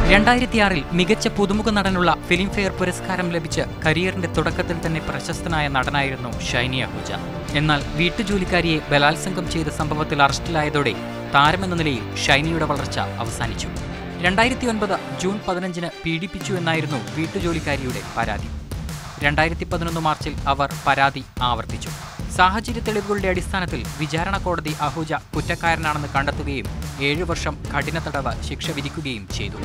രണ്ടായിരത്തിയാറിൽ മികച്ച പുതുമുഖ നടനുള്ള ഫിലിംഫെയർ പുരസ്കാരം ലഭിച്ച് കരിയറിന്റെ തുടക്കത്തിൽ തന്നെ പ്രശസ്തനായ നടനായിരുന്നു ഷൈനി അഹൂജ എന്നാൽ വീട്ടുജോലിക്കാരിയെ ബലാത്സംഗം ചെയ്ത സംഭവത്തിൽ അറസ്റ്റിലായതോടെ താരമെന്ന നിലയിൽ ഷൈനിയുടെ വളർച്ച അവസാനിച്ചു രണ്ടായിരത്തി ഒൻപത് ജൂൺ പതിനഞ്ചിന് പീഡിപ്പിച്ചു എന്നായിരുന്നു വീട്ടുജോലിക്കാരിയുടെ പരാതി രണ്ടായിരത്തി പതിനൊന്ന് മാർച്ചിൽ അവർ പരാതി ആവർത്തിച്ചു സാഹചര്യ തെളിവുകളുടെ അടിസ്ഥാനത്തിൽ വിചാരണ കോടതി അഹൂജ കുറ്റക്കാരനാണെന്ന് കണ്ടെത്തുകയും ഏഴു വർഷം കഠിന തടവ് ശിക്ഷ വിധിക്കുകയും ചെയ്തു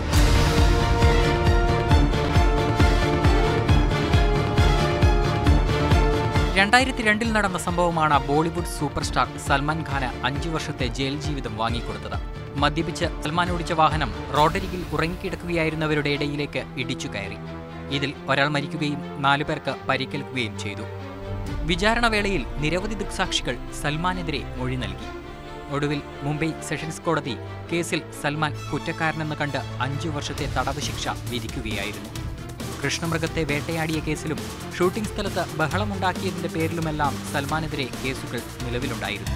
രണ്ടായിരത്തി രണ്ടിൽ നടന്ന സംഭവമാണ് ബോളിവുഡ് സൂപ്പർ സ്റ്റാർ സൽമാൻ ഖാന് അഞ്ചു വർഷത്തെ ജയിൽ ജീവിതം വാങ്ങിക്കൊടുത്തത് മദ്യപിച്ച് സൽമാൻ ഓടിച്ച വാഹനം റോഡരികിൽ ഉറങ്ങിക്കിടക്കുകയായിരുന്നവരുടെ ഇടയിലേക്ക് ഇടിച്ചു കയറി ഇതിൽ ഒരാൾ മരിക്കുകയും നാലുപേർക്ക് പരിക്കേൽക്കുകയും ചെയ്തു വിചാരണ വേളയിൽ നിരവധി ദൃക്സാക്ഷികൾ സൽമാനെതിരെ മൊഴി നൽകി ഒടുവിൽ മുംബൈ സെഷൻസ് കോടതി കേസിൽ സൽമാൻ കുറ്റക്കാരനെന്ന് കണ്ട് അഞ്ചു വർഷത്തെ തടവ് ശിക്ഷ വിധിക്കുകയായിരുന്നു കൃഷ്ണമൃഗത്തെ വേട്ടയാടിയ കേസിലും ഷൂട്ടിംഗ് സ്ഥലത്ത് ബഹളമുണ്ടാക്കിയതിന്റെ പേരിലുമെല്ലാം സൽമാനെതിരെ കേസുകൾ നിലവിലുണ്ടായിരുന്നു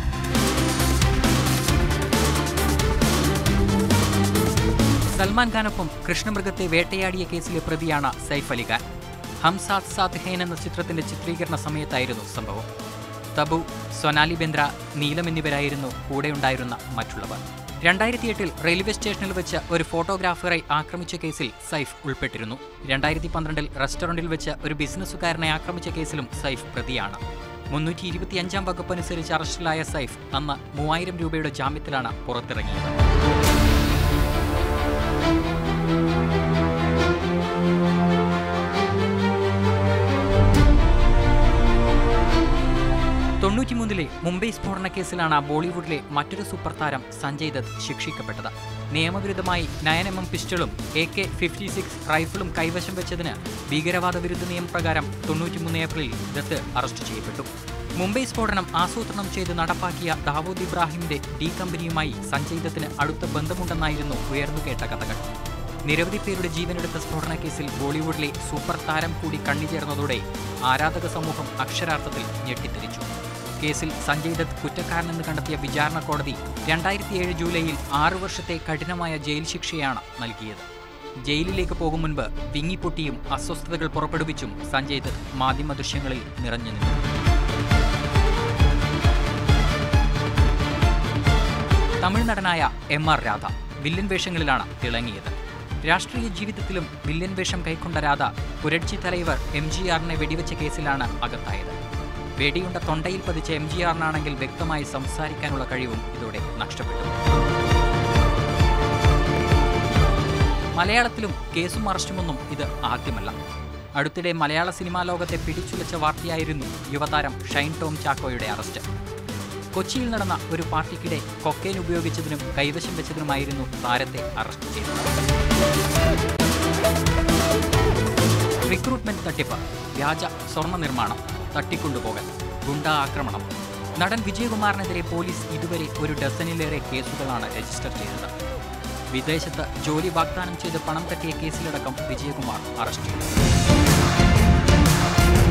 സൽമാൻ ഖാനൊപ്പം കൃഷ്ണമൃഗത്തെ വേട്ടയാടിയ കേസിലെ പ്രതിയാണ് സൈഫ് അലി ഖാൻ ഹം സാത്ത് സാത്ത് ഹേൻ എന്ന ചിത്രത്തിന്റെ ചിത്രീകരണ സമയത്തായിരുന്നു സംഭവം തബു സൊനാലി ബെന്ദ്ര നീലം എന്നിവരായിരുന്നു കൂടെയുണ്ടായിരുന്ന മറ്റുള്ളവർ രണ്ടായിരത്തി എട്ടിൽ റെയിൽവേ സ്റ്റേഷനിൽ വെച്ച് ഒരു ഫോട്ടോഗ്രാഫറെ ആക്രമിച്ച കേസിൽ സൈഫ് ഉൾപ്പെട്ടിരുന്നു രണ്ടായിരത്തി പന്ത്രണ്ടിൽ റെസ്റ്റോറന്റിൽ വെച്ച് ഒരു ബിസിനസ്സുകാരനെ ആക്രമിച്ച കേസിലും സൈഫ് പ്രതിയാണ് മുന്നൂറ്റി ഇരുപത്തിയഞ്ചാം വകുപ്പ് അനുസരിച്ച് അറസ്റ്റിലായ സൈഫ് അന്ന് മൂവായിരം രൂപയുടെ ജാമ്യത്തിലാണ് പുറത്തിറങ്ങിയത് തൊണ്ണൂറ്റിമൂന്നിലെ മുംബൈ സ്ഫോടന കേസിലാണ് ബോളിവുഡിലെ മറ്റൊരു സൂപ്പർ താരം സഞ്ജയ് ദത്ത് ശിക്ഷിക്കപ്പെട്ടത് നിയമവിരുദ്ധമായി നയൻ എം എം പിസ്റ്റളും എ കെ ഫിഫ്റ്റി സിക്സ് റൈഫിളും കൈവശം വെച്ചതിന് ഭീകരവാദ വിരുദ്ധ നിയമപ്രകാരം തൊണ്ണൂറ്റിമൂന്ന് ഏപ്രിലിൽ ദത്ത് അറസ്റ്റ് ചെയ്യപ്പെട്ടു മുംബൈ സ്ഫോടനം ആസൂത്രണം ചെയ്ത് നടപ്പാക്കിയ ദാവൂദ് ഇബ്രാഹിമിന്റെ ഡി കമ്പനിയുമായി സഞ്ജയ് ദത്തിന് അടുത്ത ബന്ധമുണ്ടെന്നായിരുന്നു ഉയർന്നുകേട്ട കഥകൾ നിരവധി പേരുടെ ജീവനെടുത്ത സ്ഫോടന കേസിൽ ബോളിവുഡിലെ സൂപ്പർ താരം കൂടി കണ്ണിചേർന്നതോടെ ആരാധക സമൂഹം അക്ഷരാർത്ഥത്തിൽ ഞെട്ടിത്തെറിച്ചു കേസിൽ സഞ്ജയ് ദത്ത് കുറ്റക്കാരനെന്ന് കണ്ടെത്തിയ വിചാരണ കോടതി രണ്ടായിരത്തി ഏഴ് ജൂലൈയിൽ ആറു വർഷത്തെ കഠിനമായ ജയിൽ ശിക്ഷയാണ് നൽകിയത് ജയിലിലേക്ക് പോകും മുൻപ് വിങ്ങിപ്പൊട്ടിയും അസ്വസ്ഥതകൾ പുറപ്പെടുവിച്ചും സഞ്ജയ് ദത്ത് മാധ്യമ ദൃശ്യങ്ങളിൽ നിറഞ്ഞു നിന്നു തമിഴ് നടനായ എം ആർ രാധ വില്ലൻ വേഷങ്ങളിലാണ് തിളങ്ങിയത് രാഷ്ട്രീയ ജീവിതത്തിലും വില്ലൻ വേഷം കൈക്കൊണ്ട രാധ പുരട്ചി തലൈവർ എം ജി ആറിനെ വെടിവെച്ച കേസിലാണ് അകത്തായത് വെടിയുണ്ട തൊണ്ടയിൽ പതിച്ച എം ജി ആറിനാണെങ്കിൽ വ്യക്തമായി സംസാരിക്കാനുള്ള കഴിവും ഇതോടെ നഷ്ടപ്പെട്ടു മലയാളത്തിലും കേസും അറസ്റ്റുമൊന്നും ഇത് ആദ്യമല്ല അടുത്തിടെ മലയാള സിനിമാ ലോകത്തെ പിടിച്ചുലച്ച വാർത്തയായിരുന്നു യുവതാരം ഷൈൻ ടോം ചാക്കോയുടെ അറസ്റ്റ് കൊച്ചിയിൽ നടന്ന ഒരു പാർട്ടിക്കിടെ കൊക്കൈൻ ഉപയോഗിച്ചതിനും കൈവശം വെച്ചതിനുമായിരുന്നു താരത്തെ അറസ്റ്റ് ചെയ്തത് റിക്രൂട്ട്മെന്റ് തട്ടിപ്പ് വ്യാജ സ്വർണ്ണ നിർമ്മാണം തട്ടിക്കൊണ്ടുപോകൽ ഗുണ്ട ആക്രമണം നടൻ വിജയകുമാറിനെതിരെ പോലീസ് ഇതുവരെ ഒരു ഡസനിലേറെ കേസുകളാണ് രജിസ്റ്റർ ചെയ്തത് വിദേശത്ത് ജോലി വാഗ്ദാനം ചെയ്ത് പണം തട്ടിയ കേസിലടക്കം വിജയകുമാർ അറസ്റ്റ് ചെയ്തു